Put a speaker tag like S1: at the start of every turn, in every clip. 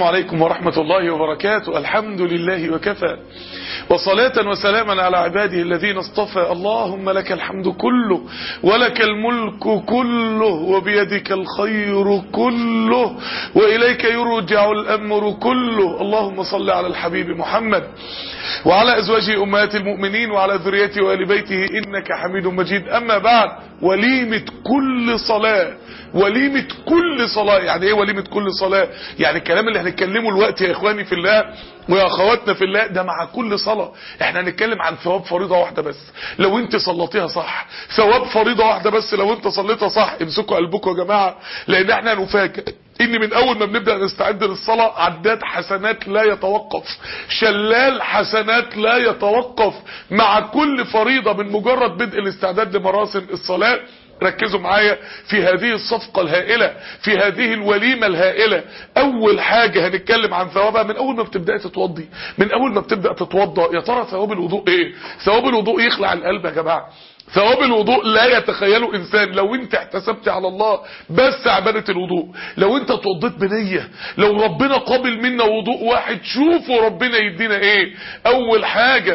S1: السلام عليكم ورحمة الله وبركاته الحمد لله وكفى وصلاة وسلاما على عباده الذين اصطفى اللهم لك الحمد كله ولك الملك كله وبيدك الخير كله وإليك يرجع الأمر كله اللهم صل على الحبيب محمد وعلى أزواجه أمهات المؤمنين وعلى ذريته وآل بيته إنك حميد مجيد أما بعد وليمة كل صلاة وليمة كل صلاة يعني ايه وليمة كل صلاة يعني الكلام اللي هنتكلمه الوقت يا اخواني في الله ويا اخواتنا في الله ده مع كل صلاة احنا هنتكلم عن ثواب فريضة واحدة بس لو انت صليتيها صح ثواب فريضة واحدة بس لو انت صليتها صح امسكوا قلبكم يا جماعة لان احنا هنفاجئ ان من اول ما بنبدأ نستعد للصلاة عداد حسنات لا يتوقف شلال حسنات لا يتوقف مع كل فريضة من مجرد بدء الاستعداد لمراسم الصلاة ركزوا معايا في هذه الصفقة الهائلة في هذه الوليمة الهائلة اول حاجة هنتكلم عن ثوابها من اول ما بتبدأ تتوضي من اول ما بتبدأ تتوضى يا ترى ثواب الوضوء ايه ثواب الوضوء يخلع القلب يا جماعة ثواب الوضوء لا يتخيله انسان لو انت احتسبت على الله بس عبادة الوضوء لو انت توضيت بنية لو ربنا قابل منا وضوء واحد شوفوا ربنا يدينا ايه اول حاجة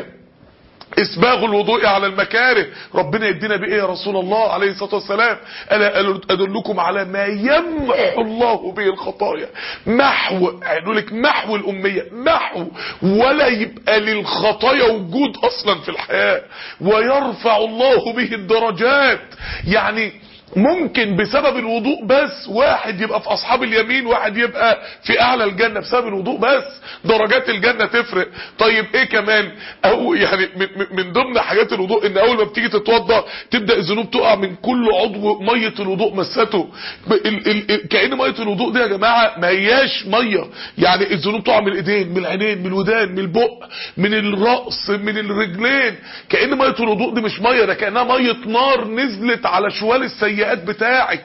S1: اسباغ الوضوء على المكاره ربنا يدينا بايه يا رسول الله عليه الصلاه والسلام الا ادلكم على ما يمحو الله به الخطايا محو قالوا لك محو الاميه محو ولا يبقى للخطايا وجود اصلا في الحياه ويرفع الله به الدرجات يعني ممكن بسبب الوضوء بس واحد يبقى في اصحاب اليمين واحد يبقى في اعلى الجنة بسبب الوضوء بس درجات الجنة تفرق طيب ايه كمان او يعني من ضمن حاجات الوضوء ان اول ما بتيجي تتوضى تبدأ الذنوب تقع من كل عضو مية الوضوء مسته كأن مية الوضوء دي يا جماعة ما هياش مية يعني الذنوب تقع من الايدين من العينين من الودان من البق من الرأس من الرجلين كأن مية الوضوء دي مش مية ده كأنها مية نار نزلت على شوال السيئات السيئات بتاعك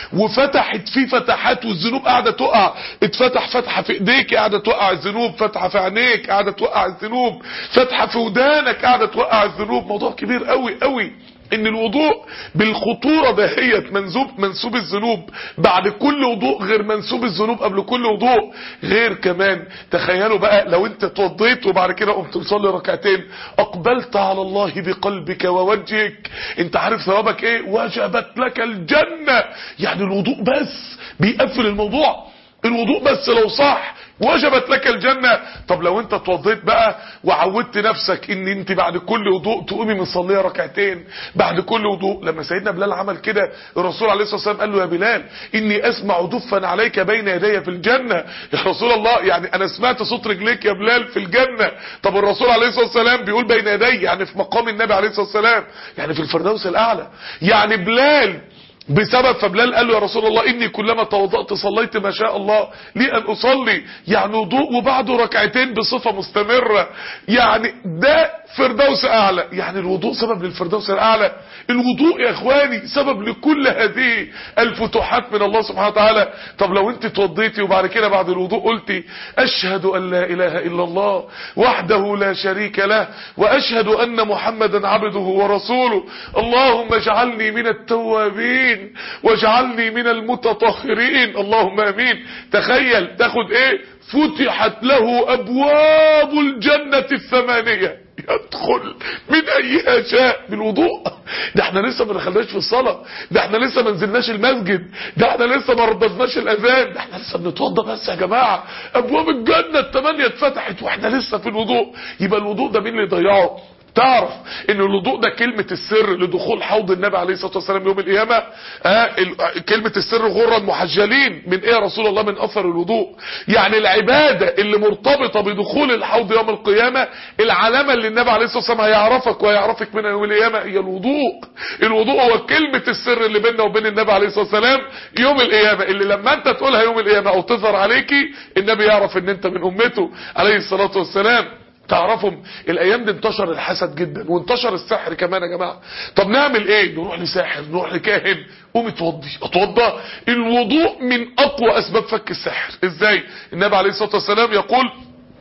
S1: وفتحت فيه فتحات والذنوب قاعدة تقع اتفتح فتحة في ايديك قاعدة توقع الذنوب فتحة في عينيك قاعدة توقع الذنوب فتحة في ودانك قاعدة توقع الذنوب موضوع كبير قوي قوي ان الوضوء بالخطورة دهيت منسوب منسوب الذنوب بعد كل وضوء غير منسوب الذنوب قبل كل وضوء غير كمان تخيلوا بقى لو انت اتوضيت وبعد كده قمت تصلي ركعتين اقبلت على الله بقلبك ووجهك انت عارف ثوابك ايه وجبت لك الجنة يعني الوضوء بس بيقفل الموضوع الوضوء بس لو صح وجبت لك الجنة طب لو انت اتوضيت بقى وعودت نفسك ان انت بعد كل وضوء تقومي مصليه ركعتين بعد كل وضوء لما سيدنا بلال عمل كده الرسول عليه الصلاه والسلام قال له يا بلال اني اسمع دفا عليك بين يدي في الجنه يا رسول الله يعني انا سمعت صوت رجليك يا بلال في الجنه طب الرسول عليه الصلاه والسلام بيقول بين يدي يعني في مقام النبي عليه الصلاه والسلام يعني في الفردوس الاعلى يعني بلال بسبب فبلال قال له يا رسول الله اني كلما توضأت صليت ما شاء الله لي ان اصلي يعني وضوء وبعده ركعتين بصفة مستمرة يعني ده فردوس اعلى يعني الوضوء سبب للفردوس الاعلى الوضوء يا اخواني سبب لكل هذه الفتوحات من الله سبحانه وتعالى طب لو انت توضيتي وبعد كده بعد الوضوء قلتي اشهد ان لا اله الا الله وحده لا شريك له واشهد ان محمدا عبده ورسوله اللهم اجعلني من التوابين واجعلني من المتطهرين اللهم امين تخيل تاخد ايه فتحت له ابواب الجنة الثمانية يدخل من ايها شاء بالوضوء ده احنا لسه ما دخلناش في الصلاة ده احنا لسه ما نزلناش المسجد ده احنا لسه ما رددناش الاذان ده احنا لسه بنتوضى بس يا جماعة ابواب الجنة الثمانية اتفتحت واحنا لسه في الوضوء يبقى الوضوء ده مين اللي يضيعه تعرف ان الوضوء ده كلمة السر لدخول حوض النبي عليه الصلاة والسلام يوم القيامة آه كلمة السر غرا محجلين من ايه يا رسول الله من اثر الوضوء يعني العبادة اللي مرتبطة بدخول الحوض يوم القيامة العلامة اللي النبي عليه الصلاة والسلام هيعرفك ويعرفك من يوم القيامة هي الوضوء الوضوء هو كلمة السر اللي بيننا وبين النبي عليه الصلاة والسلام يوم القيامة اللي لما انت تقولها يوم القيامة او تظهر عليكي النبي يعرف ان انت من امته عليه الصلاة والسلام تعرفوا الايام دي انتشر الحسد جدا وانتشر السحر كمان يا جماعه طب نعمل ايه نروح لساحر نروح لكاهن قوم اتوضي اتوضى الوضوء من اقوى اسباب فك السحر ازاي النبي عليه الصلاه والسلام يقول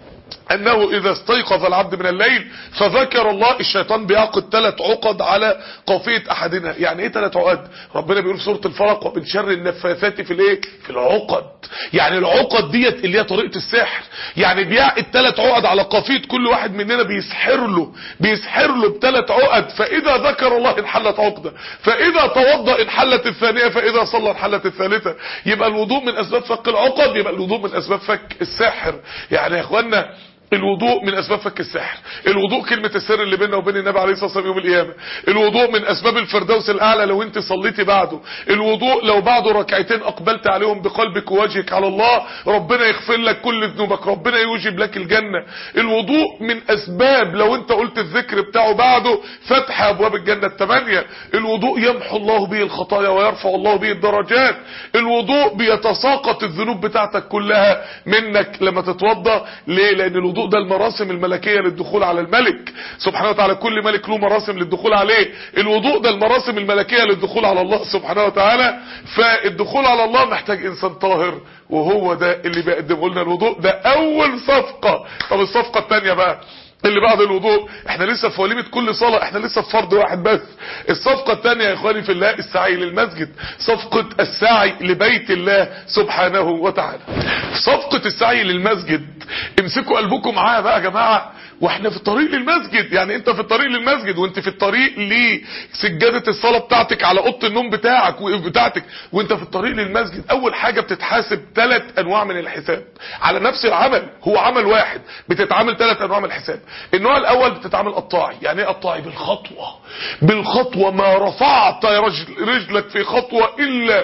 S1: انه اذا استيقظ العبد من الليل فذكر الله الشيطان بيعقد ثلاث عقد على قافيه احدنا يعني ايه ثلاث عقد ربنا بيقول في سوره الفلق ومن شر النفاثات في الايه في العقد يعني العقد ديت اللي هي طريقه السحر يعني بيعقد ثلاث عقد على قافيه كل واحد مننا بيسحر له بيسحر له بثلاث عقد فاذا ذكر الله انحلت عقده فاذا توضا انحلت الثانيه فاذا صلى انحلت الثالثه يبقى الوضوء من اسباب فك العقد يبقى الوضوء من اسباب فك السحر يعني يا اخوانا الوضوء من اسباب فك السحر الوضوء كلمة السر اللي بيننا وبين النبي عليه الصلاة والسلام يوم القيامة الوضوء من اسباب الفردوس الاعلى لو انت صليتي بعده الوضوء لو بعده ركعتين اقبلت عليهم بقلبك ووجهك على الله ربنا يغفر لك كل ذنوبك ربنا يوجب لك الجنة الوضوء من اسباب لو انت قلت الذكر بتاعه بعده فتح ابواب الجنة الثمانية الوضوء يمحو الله به الخطايا ويرفع الله به الدرجات الوضوء بيتساقط الذنوب بتاعتك كلها منك لما تتوضى ليه لان الوضوء الوضوء ده المراسم الملكية للدخول على الملك سبحانه وتعالى كل ملك له مراسم للدخول عليه الوضوء ده المراسم الملكية للدخول على الله سبحانه وتعالى فالدخول على الله محتاج انسان طاهر وهو ده اللي بيقدمه لنا الوضوء ده اول صفقة طب الصفقة التانية بقى اللي بعد الوضوء احنا لسه في وليمة كل صلاة احنا لسه في فرض واحد بس الصفقة الثانية يا اخواني في الله السعي للمسجد صفقة السعي لبيت الله سبحانه وتعالى صفقة السعي للمسجد امسكوا قلبكم معايا بقى يا جماعة واحنا في الطريق للمسجد يعني انت في الطريق للمسجد وانت في الطريق لسجادة الصلاة بتاعتك على اوضه النوم بتاعك بتاعتك وانت في الطريق للمسجد اول حاجة بتتحاسب ثلاث انواع من الحساب على نفس العمل هو عمل واحد بتتعامل ثلاث انواع من الحساب النوع الاول بتتعامل قطاعي يعني ايه قطاعي بالخطوة بالخطوة ما رفعت رجلك في خطوة الا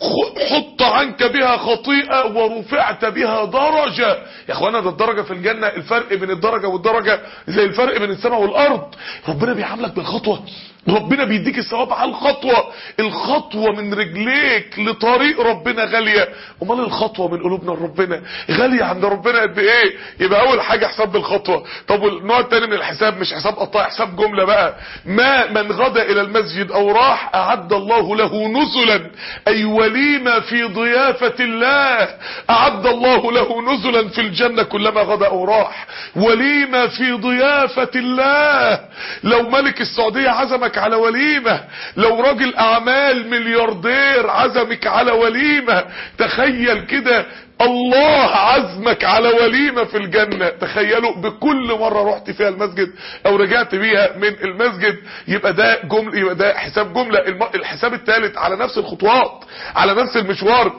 S1: حط عنك بها خطيئة ورفعت بها درجة يا اخوانا ده الدرجة في الجنة الفرق بين الدرجة والدرجة زي الفرق بين السماء والارض ربنا بيعاملك بالخطوة ربنا بيديك الثواب على الخطوة الخطوة من رجليك لطريق ربنا غالية امال الخطوة من قلوبنا لربنا غالية عند ربنا قد ايه يبقى اول حاجة حساب بالخطوة طب والنوع التاني من الحساب مش حساب قطاع حساب جملة بقى ما من غدا الى المسجد او راح اعد الله له نزلا اي وليمة في ضيافة الله اعد الله له نزلا في الجنة كلما غدا او راح وليمة في ضيافة الله لو ملك السعودية عزمك على وليمة لو راجل اعمال ملياردير عزمك على وليمة تخيل كده الله عزمك على وليمة في الجنة تخيلوا بكل مرة رحت فيها المسجد او رجعت بيها من المسجد يبقى ده جملة يبقى ده حساب جملة الحساب الثالث على نفس الخطوات على نفس المشوار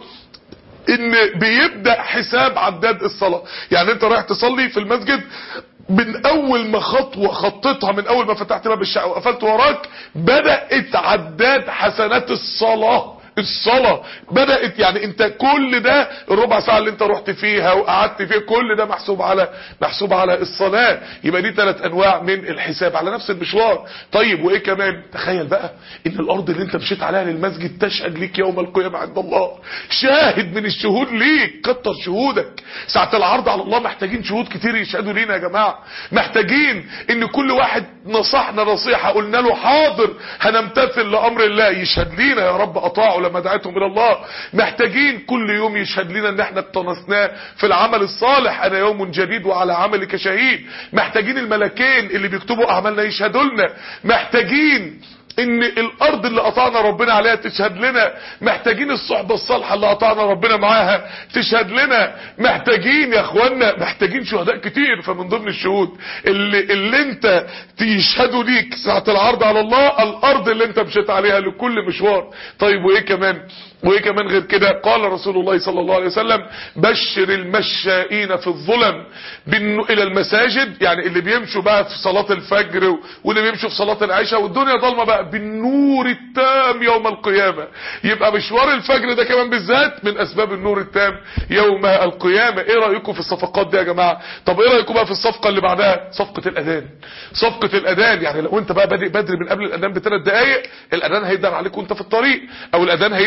S1: ان بيبدأ حساب عداد الصلاة يعني انت رايح تصلي في المسجد من اول ما خطوة خطيتها من اول ما فتحت باب الشقة وقفلت وراك بدأت عداد حسنات الصلاة الصلاة بدأت يعني انت كل ده الربع ساعة اللي انت رحت فيها وقعدت فيها كل ده محسوب على محسوب على الصلاة يبقى دي ثلاث انواع من الحساب على نفس المشوار طيب وايه كمان تخيل بقى ان الارض اللي انت مشيت عليها للمسجد تشهد ليك يوم القيامة عند الله شاهد من الشهود ليك كتر شهودك ساعة العرض على الله محتاجين شهود كتير يشهدوا لينا يا جماعة محتاجين ان كل واحد نصحنا نصيحة قلنا له حاضر هنمتثل لامر الله يشهد لينا يا رب اطاعوا لما دعيتهم الى الله محتاجين كل يوم يشهد لنا ان احنا اقتنصناه في العمل الصالح انا يوم جديد وعلى عملك شهيد محتاجين الملكين اللي بيكتبوا اعمالنا يشهدوا لنا محتاجين ان الارض اللي قطعنا ربنا عليها تشهد لنا محتاجين الصحبة الصالحة اللي قطعنا ربنا معاها تشهد لنا محتاجين يا اخوانا محتاجين شهداء كتير فمن ضمن الشهود اللي, اللي انت تشهدوا ليك ساعة العرض على الله الارض اللي انت مشيت عليها لكل مشوار طيب وايه كمان وايه كمان غير كده قال رسول الله صلى الله عليه وسلم بشر المشائين في الظلم الى المساجد يعني اللي بيمشوا بقى في صلاة الفجر واللي بيمشوا في صلاة العشاء والدنيا ضلمة بقى بالنور التام يوم القيامة يبقى مشوار الفجر ده كمان بالذات من اسباب النور التام يوم القيامة ايه رأيكم في الصفقات دي يا جماعة طب ايه رأيكم بقى في الصفقة اللي بعدها صفقة الاذان صفقة الاذان يعني لو انت بقى بادئ بدري من قبل الاذان بثلاث دقايق الاذان هيدن عليك وانت في الطريق او الاذان هيدن عليك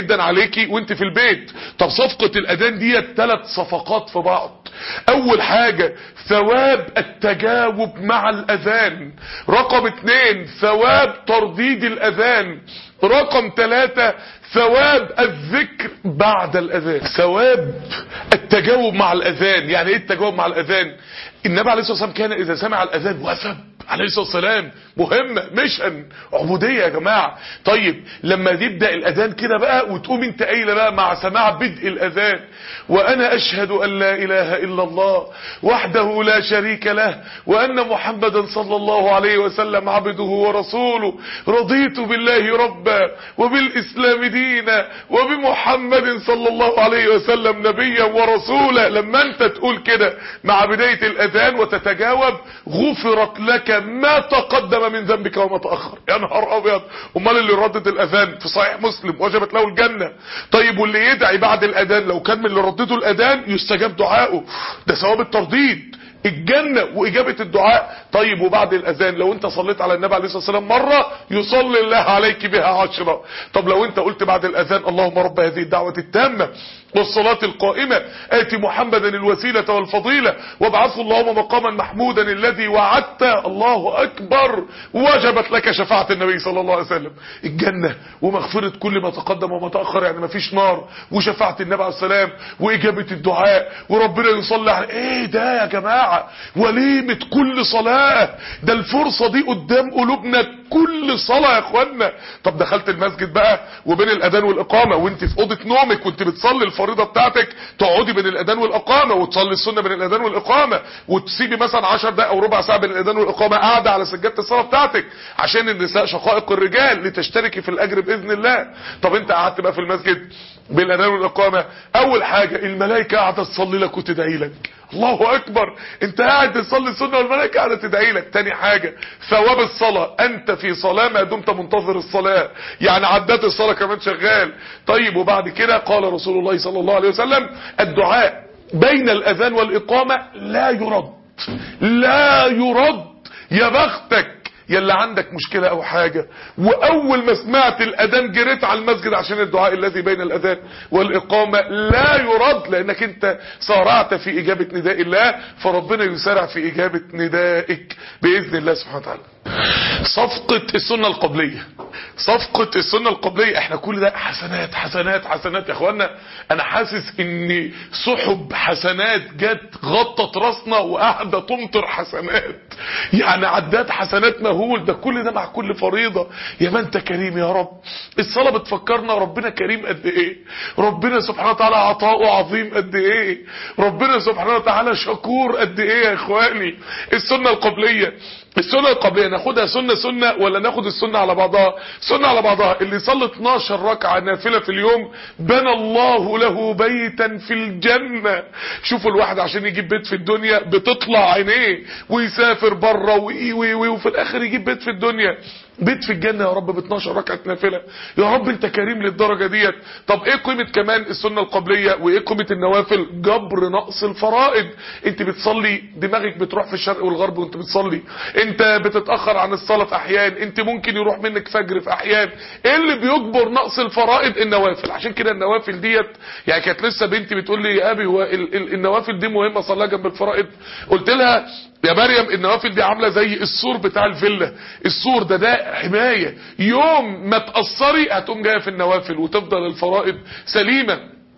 S1: عليكي وانت في البيت طب صفقة الاذان ديت ثلاث صفقات في بعض اول حاجة ثواب التجاوب مع الاذان رقم اتنين ثواب ترديد الاذان رقم ثلاثة ثواب الذكر بعد الاذان ثواب التجاوب مع الاذان يعني ايه التجاوب مع الاذان النبي عليه الصلاة والسلام كان اذا سمع الاذان وثب عليه الصلاة والسلام مهمة مشن عبودية يا جماعة طيب لما يبدأ الأذان كده بقى وتقوم انت قايله بقى مع سماع بدء الأذان وأنا أشهد أن لا إله إلا الله وحده لا شريك له وأن محمدا صلى الله عليه وسلم عبده ورسوله رضيت بالله ربا وبالإسلام دينا وبمحمد صلى الله عليه وسلم نبيا ورسولا لما انت تقول كده مع بداية الأذان وتتجاوب غفرت لك ما تقدم من ذنبك وما تأخر يا نهار أبيض امال اللي ردد الأذان في صحيح مسلم وجبت له الجنة طيب واللي يدعي بعد الأذان لو كان من اللي رددوا الأذان يستجاب دعائه ده ثواب الترديد الجنة وإجابة الدعاء طيب وبعد الأذان لو أنت صليت على النبي عليه الصلاة والسلام مرة يصلي الله عليك بها عشرة طب لو أنت قلت بعد الأذان اللهم رب هذه الدعوة التامة والصلاة القائمة آتي محمدا الوسيلة والفضيلة وابعثه اللهم مقاما محمودا الذي وعدت الله أكبر وجبت لك شفاعة النبي صلى الله عليه وسلم الجنة ومغفرة كل ما تقدم وما تأخر يعني ما فيش نار وشفاعة النبي عليه السلام وإجابة الدعاء وربنا يصلي على إيه ده يا جماعة وليمة كل صلاة ده الفرصة دي قدام قلوبنا كل صلاة يا اخوانا طب دخلت المسجد بقى وبين الاذان والاقامة وانت في اوضة نومك وانت بتصلي الفريضة بتاعتك تقعدي بين الاذان والاقامة وتصلي السنة بين الاذان والاقامة وتسيبي مثلا 10 دقايق او ربع ساعة بين الاذان والاقامة قاعدة على سجادة الصلاة بتاعتك عشان النساء شقائق الرجال لتشتركي في الاجر باذن الله طب انت قعدت بقى في المسجد بين الاذان والاقامة اول حاجة الملائكة قاعدة تصلي لك وتدعي لك الله اكبر انت قاعد تصلي السنه والملائكه قاعده تدعي لك تاني حاجه ثواب الصلاه انت في صلاه ما دمت منتظر الصلاه يعني عدات الصلاه كمان شغال طيب وبعد كده قال رسول الله صلى الله عليه وسلم الدعاء بين الاذان والاقامه لا يرد لا يرد يا بختك يلا عندك مشكلة او حاجة واول ما سمعت الاذان جريت على المسجد عشان الدعاء الذي بين الاذان والاقامة لا يرد لانك انت سارعت في اجابة نداء الله فربنا يسارع في اجابة ندائك باذن الله سبحانه وتعالى صفقة السنة القبلية صفقة السنة القبلية احنا كل ده حسنات حسنات حسنات يا اخوانا انا حاسس ان سحب حسنات جت غطت راسنا وقاعدة تمطر حسنات يعني عدات حسنات مهول ده كل ده مع كل فريضة يا ما انت كريم يا رب الصلاة بتفكرنا ربنا كريم قد ايه ربنا سبحانه وتعالى عطاؤه عظيم قد ايه ربنا سبحانه وتعالى شكور قد ايه يا اخواني السنة القبلية السنة القبلية ناخدها سنة سنة ولا ناخد السنة على بعضها سنة على بعضها اللي يصلي 12 ركعة نافلة في اليوم بنى الله له بيتا في الجنة شوفوا الواحد عشان يجيب بيت في الدنيا بتطلع عينيه ويسافر بره وي وي وي وفي الاخر يجيب بيت في الدنيا بيت في الجنة يا رب ب 12 ركعة نافلة يا رب انت كريم للدرجة ديت طب ايه قيمة كمان السنة القبلية وايه قيمة النوافل جبر نقص الفرائض انت بتصلي دماغك بتروح في الشرق والغرب وانت بتصلي انت بتتأخر عن الصلاة في احيان انت ممكن يروح منك فجر في احيان ايه اللي بيجبر نقص الفرائض النوافل عشان كده النوافل ديت يعني كانت لسه بنتي بتقول لي يا ابي هو ال ال النوافل دي مهمة صلاة جنب الفرائض قلت لها يا مريم النوافل دي عامله زي السور بتاع الفيلا السور ده ده حمايه يوم ما تاثري هتقوم جايه في النوافل وتفضل الفرائض سليمه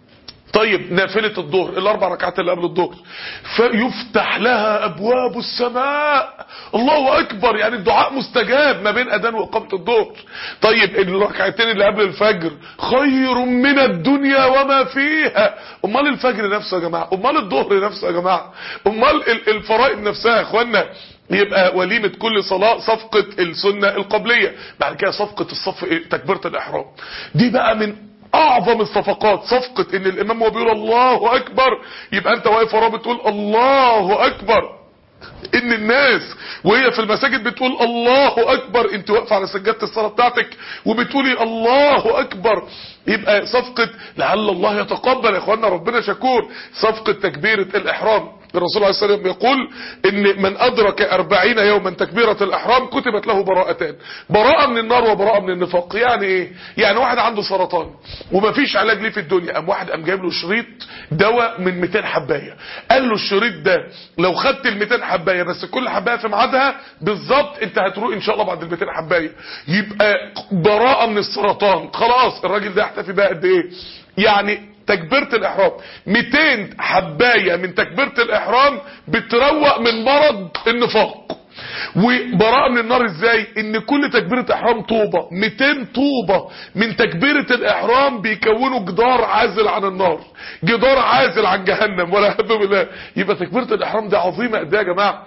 S1: طيب نافلة الظهر الاربع ركعات اللي قبل الظهر فيفتح لها ابواب السماء الله اكبر يعني الدعاء مستجاب ما بين اذان واقامة الظهر طيب الركعتين اللي قبل الفجر خير من الدنيا وما فيها امال الفجر نفسه يا جماعة امال الظهر نفسه يا جماعة امال الفرائض نفسها يا اخوانا يبقى وليمة كل صلاة صفقة السنة القبلية بعد كده صفقة الصف تكبيرة الاحرام دي بقى من اعظم الصفقات صفقة ان الامام هو بيقول الله اكبر يبقى انت واقف وراه بتقول الله اكبر ان الناس وهي في المساجد بتقول الله اكبر انت واقفه على سجاده الصلاه بتاعتك وبتقولي الله اكبر يبقى صفقه لعل الله يتقبل يا اخوانا ربنا شكور صفقه تكبيره الاحرام الرسول عليه الصلاة والسلام يقول ان من ادرك أربعين يوما تكبيرة الاحرام كتبت له براءتان براءة من النار وبراءة من النفاق يعني ايه يعني واحد عنده سرطان ومفيش علاج ليه في الدنيا قام واحد قام جايب له شريط دواء من 200 حبايه قال له الشريط ده لو خدت ال 200 حبايه بس كل حبايه في ميعادها بالظبط انت هتروق ان شاء الله بعد ال 200 حبايه يبقى براءه من السرطان خلاص الراجل ده يحتفي بقى قد ايه يعني تكبيرة الإحرام 200 حباية من تكبيرة الإحرام بتروق من مرض النفاق وبراءة من النار ازاي ان كل تكبيرة احرام طوبة 200 طوبة من تكبيرة الاحرام بيكونوا جدار عازل عن النار جدار عازل عن جهنم ولا هب بالله يبقى تكبيرة الاحرام دي عظيمة قد ايه يا جماعة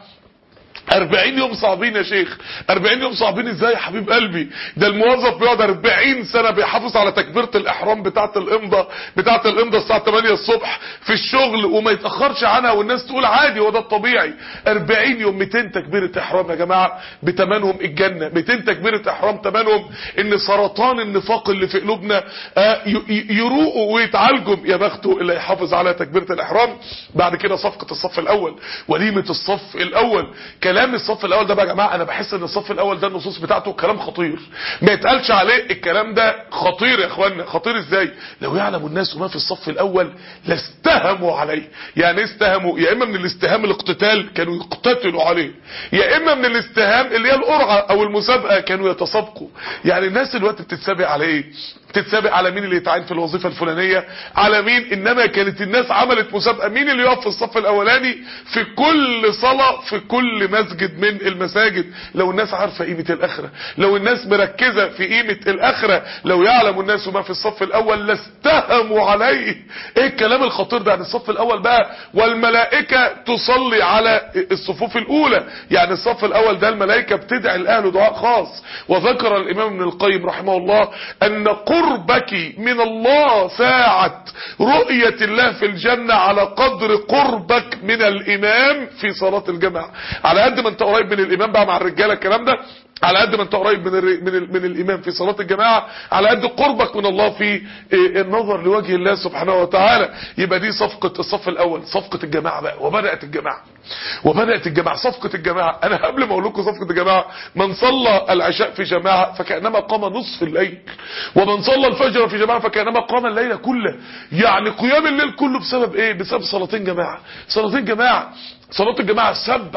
S1: 40 يوم صعبين يا شيخ 40 يوم صعبين ازاي يا حبيب قلبي ده الموظف بيقعد 40 سنة بيحافظ على تكبيرة الاحرام بتاعة الامضة بتاعة الامضة الساعة 8 الصبح في الشغل وما يتأخرش عنها والناس تقول عادي هو ده الطبيعي 40 يوم 200 تكبيرة احرام يا جماعة بتمنهم الجنة 200 تكبيرة احرام تمنهم ان سرطان النفاق اللي في قلوبنا آه، ي- ي- يروقوا ويتعالجوا يا بخته اللي يحافظ على تكبيرة الاحرام بعد كده صفقة الصف الاول وليمة الصف الاول كلام الصف الاول ده بقى يا جماعه انا بحس ان الصف الاول ده النصوص بتاعته كلام خطير ما يتقالش عليه الكلام ده خطير يا اخوانا خطير ازاي لو يعلم الناس ما في الصف الاول لاستهموا عليه يعني إيه استهموا يا اما من الاستهام الاقتتال كانوا يقتتلوا عليه يا اما من الاستهام اللي هي القرعه او المسابقه كانوا يتسابقوا يعني الناس دلوقتي بتتسابق على ايه تتسابق على مين اللي يتعين في الوظيفه الفلانيه على مين انما كانت الناس عملت مسابقه مين اللي يقف في الصف الاولاني في كل صلاه في كل مسجد من المساجد لو الناس عارفه قيمه الاخره لو الناس مركزه في قيمه الاخره لو يعلم الناس ما في الصف الاول لاستهموا عليه ايه الكلام الخطير ده عن الصف الاول بقى والملائكه تصلي على الصفوف الاولى يعني الصف الاول ده الملائكه بتدعي لاهله دعاء خاص وذكر الامام ابن القيم رحمه الله ان قربك من الله ساعه رؤيه الله في الجنه على قدر قربك من الامام في صلاه الجماعه على قد ما انت قريب من الامام بقى مع الرجاله الكلام ده على قد ما انت قريب من الر- من ال- من الامام في صلاه الجماعه على قد قربك من الله في اه، النظر لوجه الله سبحانه وتعالى يبقى دي صفقه الصف الاول صفقه الجماعه بقى وبدات الجماعه وبدات الجماعه صفقه الجماعه انا قبل ما اقول لكم صفقه الجماعه من صلى العشاء في جماعه فكانما قام نصف الليل ومن صلى الفجر في جماعه فكانما قام الليل كله يعني قيام الليل كله بسبب ايه بسبب صلاتين جماعه صلاتين جماعه صلاة الجماعة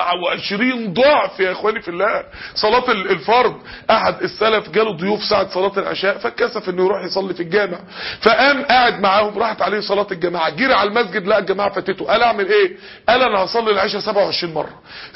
S1: 27 ضعف يا اخواني في الله صلاة ال- الفرض احد السلف جاله ضيوف ساعة صلاة العشاء فكسف انه يروح يصلي في الجامع فقام قاعد معاهم راحت عليه صلاة الجماعة جري على المسجد لقى الجماعة فاتته قال اعمل ايه قال انا هصلي العشاء 27 مرة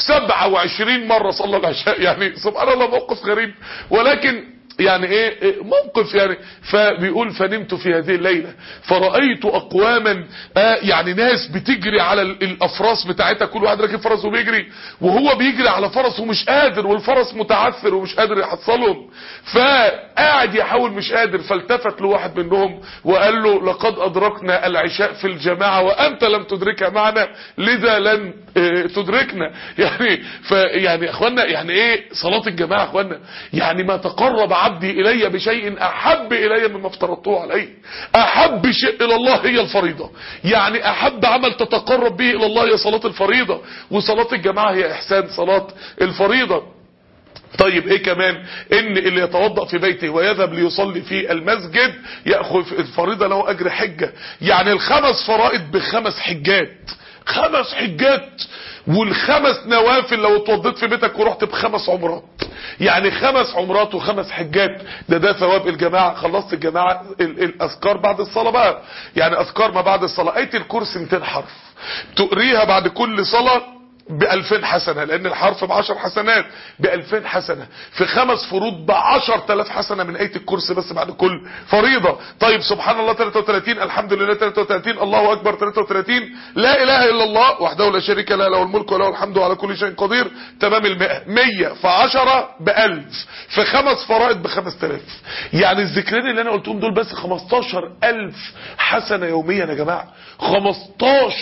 S1: 27 مرة صلى العشاء يعني سبحان الله موقف غريب ولكن يعني ايه إيه موقف يعني فبيقول فنمت في هذه الليلة فرأيت اقواما آه يعني ناس بتجري على ال- الافراس بتاعتها كل واحد راكب فرس وبيجري وهو بيجري على فرس ومش قادر والفرس متعثر ومش قادر يحصلهم فقاعد يحاول مش قادر فالتفت لواحد منهم وقال له لقد ادركنا العشاء في الجماعة وانت لم تدركها معنا لذا لن آه، تدركنا يعني فيعني اخوانا يعني ايه صلاة الجماعة يا اخوانا يعني ما تقرب عبدي الي بشيء احب الي مما افترضته عليه احب شيء الى الله هي الفريضة يعني احب عمل تتقرب به الى الله هي صلاة الفريضة وصلاة الجماعة هي احسان صلاة الفريضة طيب ايه كمان ان اللي يتوضأ في بيته ويذهب ليصلي في المسجد يأخذ الفريضة له اجر حجة يعني الخمس فرائض بخمس حجات خمس حجات والخمس نوافل لو اتوضيت في بيتك ورحت بخمس عمرات يعني خمس عمرات وخمس حجات ده ده ثواب الجماعة خلصت الجماعة ال- الاذكار بعد الصلاة بقى يعني اذكار ما بعد الصلاة اية الكرسي 200 حرف تقريها بعد كل صلاة بألفين حسنة لأن الحرف بعشر حسنات بألفين حسنة في خمس فروض بعشر تلاف حسنة من آية الكرسي بس بعد كل فريضة طيب سبحان الله 33 الحمد لله 33 الله أكبر 33 لا إله إلا الله وحده لا شريك له له الملك وله الحمد على كل شيء قدير تمام المئة مية في عشرة بألف في خمس فرائض بخمس تلاف يعني الذكرين اللي أنا قلتهم دول بس 15 ألف حسنة يوميا يا جماعة 15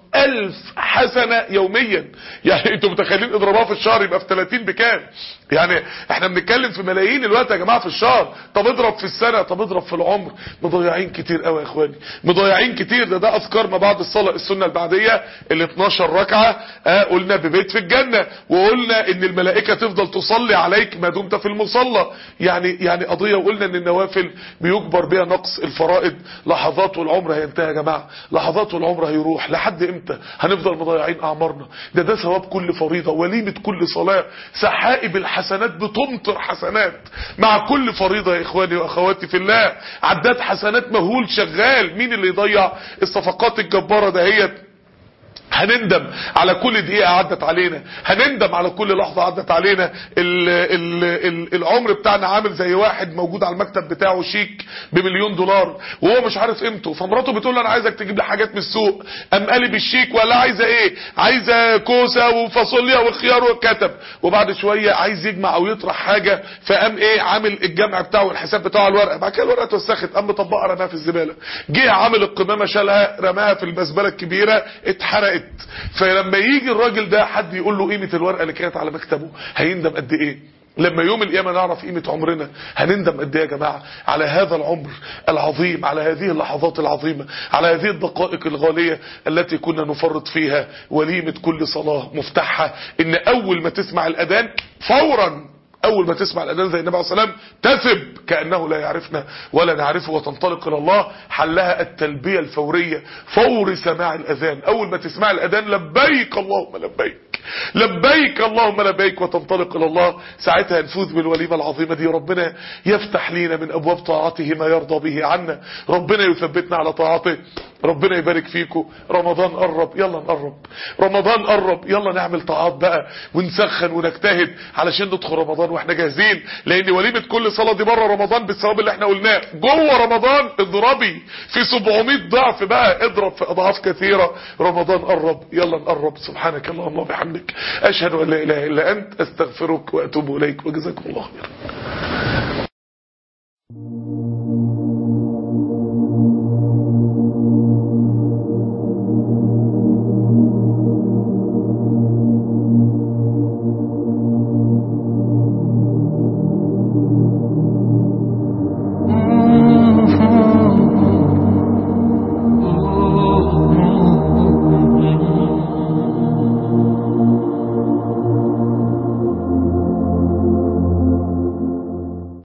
S1: ألف حسنة يوميا يعني انتوا متخيلين اضربوها في الشهر يبقى في 30 بكام يعني احنا بنتكلم في ملايين الوقت يا جماعة في الشهر طب اضرب في السنة طب اضرب في العمر مضيعين كتير قوي يا اخواني مضيعين كتير ده ده اذكار ما بعد الصلاة السنة البعدية ال 12 ركعة اه قلنا ببيت في الجنة وقلنا ان الملائكة تفضل تصلي عليك ما دمت في المصلى يعني يعني قضية وقلنا ان النوافل بيجبر بها نقص الفرائض لحظات والعمر هينتهي يا جماعة لحظات والعمر هيروح لحد امتى هنفضل مضيعين اعمارنا ده ده ثواب كل فريضة وليمة كل صلاة سحائب الحسنات بتمطر حسنات مع كل فريضة يا اخواني واخواتي في الله عداد حسنات مهول شغال مين اللي يضيع الصفقات الجبارة دهيت هنندم على كل دقيقة عدت علينا هنندم على كل لحظة عدت علينا ال ال ال العمر بتاعنا عامل زي واحد موجود على المكتب بتاعه شيك بمليون دولار وهو مش عارف قيمته فمراته بتقول له انا عايزك تجيب لي حاجات من السوق قام قالب الشيك ولا عايزه ايه عايزه كوسه وفاصوليا وخيار وكتب وبعد شويه عايز يجمع او يطرح حاجه فقام ايه عامل الجمع بتاعه والحساب بتاعه على الورقه بعد كده الورقه اتوسخت قام مطبقها رماها في الزباله جه عامل القمامه شالها رماها في المزبله الكبيره اتحرقت فلما يجي الراجل ده حد يقول له قيمة الورقة اللي كانت على مكتبه هيندم قد ايه لما يوم القيامة نعرف قيمة عمرنا هنندم قد ايه يا جماعة على هذا العمر العظيم على هذه اللحظات العظيمة على هذه الدقائق الغالية التي كنا نفرط فيها وليمة كل صلاة مفتاحها ان اول ما تسمع الاذان فورا اول ما تسمع الاذان زي النبي عليه الصلاه والسلام تثب كانه لا يعرفنا ولا نعرفه وتنطلق الى الله حلها التلبيه الفوريه فور سماع الاذان اول ما تسمع الاذان لبيك اللهم لبيك لبيك اللهم لبيك وتنطلق الى الله ساعتها نفوز بالوليمه العظيمه دي ربنا يفتح لينا من ابواب طاعته ما يرضى به عنا ربنا يثبتنا على طاعته ربنا يبارك فيكم رمضان قرب يلا نقرب رمضان قرب يلا نعمل طاعات بقى ونسخن ونجتهد علشان ندخل رمضان واحنا جاهزين لان وليمه كل صلاه دي بره رمضان بالثواب اللي احنا قلناه جوه رمضان اضربي في 700 ضعف بقى اضرب في اضعاف كثيره رمضان قرب يلا نقرب سبحانك اللهم وبحمدك اشهد ان لا اله الا انت استغفرك واتوب اليك وجزاكم الله خيرا